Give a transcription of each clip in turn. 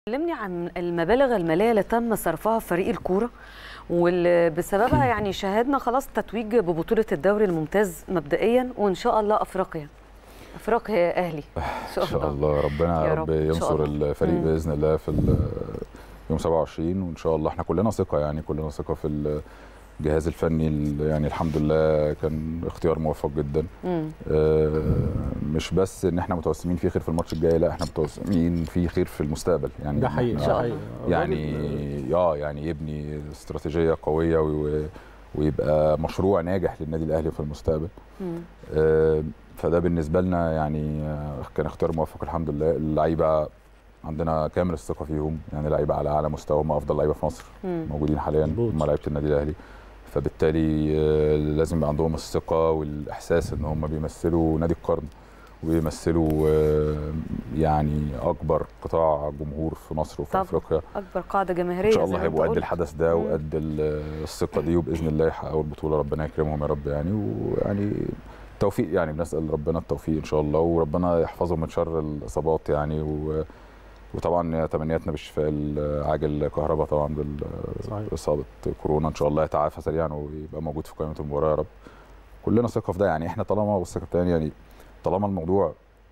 كلمني عن المبالغ الماليه اللي تم صرفها في فريق الكوره واللي بسببها يعني شاهدنا خلاص تتويج ببطوله الدوري الممتاز مبدئيا وان شاء الله افريقيا افريقيا يا اهلي ان شاء الله ربنا يا يا رب، رب إن شاء ينصر الله. الفريق مم. باذن الله في ال- يوم 27 وان شاء الله احنا كلنا ثقه يعني كلنا ثقه في الجهاز الفني ال- يعني الحمد لله كان اختيار موفق جدا مم. آه، مش بس ان احنا متوسمين فيه خير في الماتش الجاي لا احنا متوسمين فيه خير في المستقبل يعني ده حقيقي إن إحنا- شاء ده الله. حقيقي. يعني اه يعني يبني استراتيجيه قويه و- ويبقى مشروع ناجح للنادي الاهلي في المستقبل مم. آه، فده بالنسبه لنا يعني آه، كان اختيار موفق الحمد لله اللعيبه عندنا كامل الثقه فيهم يعني لعيبه على اعلى مستوى هم افضل لعيبه في مصر مم. موجودين حاليا مظبوط. هم لعيبه النادي الاهلي فبالتالي آه، لازم يبقى عندهم الثقه والاحساس ان هم بيمثلوا نادي القرن وبيمثلوا آه، يعني اكبر قطاع جمهور في مصر وفي طبعاً. افريقيا اكبر قاعده جماهيريه ان شاء زي الله ما هيبقوا أنت قد قلت. الحدث ده مم. وقد ال- الثقه دي وباذن الله يحققوا البطوله ربنا يكرمهم يا رب يعني ويعني توفيق يعني بنسال ربنا التوفيق ان شاء الله وربنا يحفظهم من شر الاصابات يعني و وطبعا تمنياتنا بالشفاء العاجل كهرباء طبعا صحيح. باصابه كورونا ان شاء الله يتعافى سريعا ويبقى موجود في قائمه المباراه يا رب كلنا ثقه في ده يعني احنا طالما بص يا كابتن يعني طالما الموضوع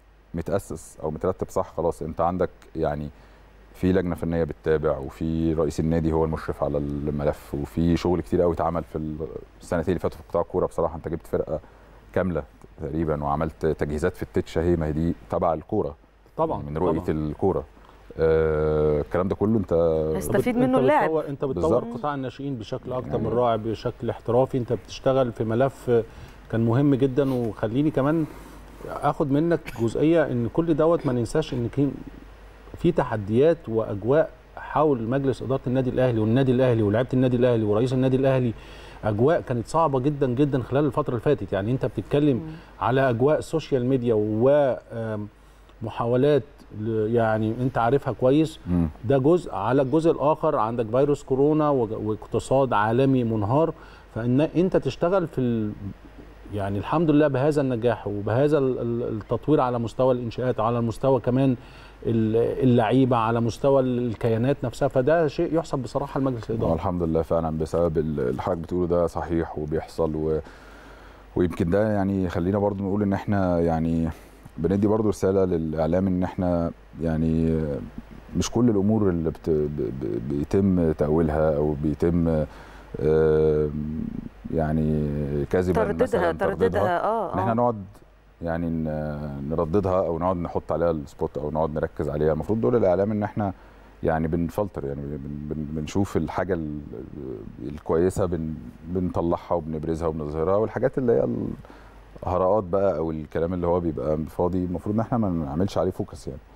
متاسس او مترتب صح خلاص انت عندك يعني في لجنه فنيه بتتابع وفي رئيس النادي هو المشرف على الملف وفي شغل كتير قوي اتعمل في السنتين اللي فاتوا في قطاع الكوره بصراحه انت جبت فرقه كامله تقريبا وعملت تجهيزات في التتشه هي ما هي دي تبع الكوره طبعا من رؤيه طبعاً. الكوره آه الكلام ده كله انت هيستفيد أنت منه اللاعب بتطور انت بتطور بالظبط. قطاع الناشئين بشكل اكتر يعني- من رائع بشكل احترافي انت بتشتغل في ملف كان مهم جدا وخليني كمان اخد منك جزئيه ان كل دوت ما ننساش ان كان في تحديات واجواء حول مجلس اداره النادي الاهلي والنادي الاهلي ولاعيبه النادي الاهلي ورئيس النادي الاهلي اجواء كانت صعبه جدا جدا خلال الفتره اللي فاتت يعني انت بتتكلم مم. على اجواء السوشيال ميديا ومحاولات يعني انت عارفها كويس مم. ده جزء على الجزء الاخر عندك فيروس كورونا وج- واقتصاد عالمي منهار فان انت تشتغل في ال... يعني الحمد لله بهذا النجاح وبهذا ال- ال- التطوير على مستوى الانشاءات على مستوى كمان ال- اللعيبه على مستوى الكيانات نفسها فده شيء يحسب بصراحه لمجلس هو الاداره الحمد لله فعلا بسبب ال- اللي حضرتك بتقوله ده صحيح وبيحصل و... ويمكن ده يعني خلينا برضو نقول ان احنا يعني بندي برضو رساله للاعلام ان احنا يعني مش كل الامور اللي بت... ب... ب... بيتم تاويلها او بيتم آه، يعني كذبا ترددها مثلا ترددها اه ان احنا اه نقعد يعني ن- نرددها او نقعد نحط عليها السبوت او نقعد نركز عليها المفروض دور الاعلام ان احنا يعني بنفلتر يعني بن بن بنشوف الحاجه ال- الكويسه بن بنطلعها وبنبرزها وبنظهرها والحاجات اللي هي الهراءات بقى او الكلام اللي هو بيبقى فاضي المفروض ان احنا ما نعملش عليه فوكس يعني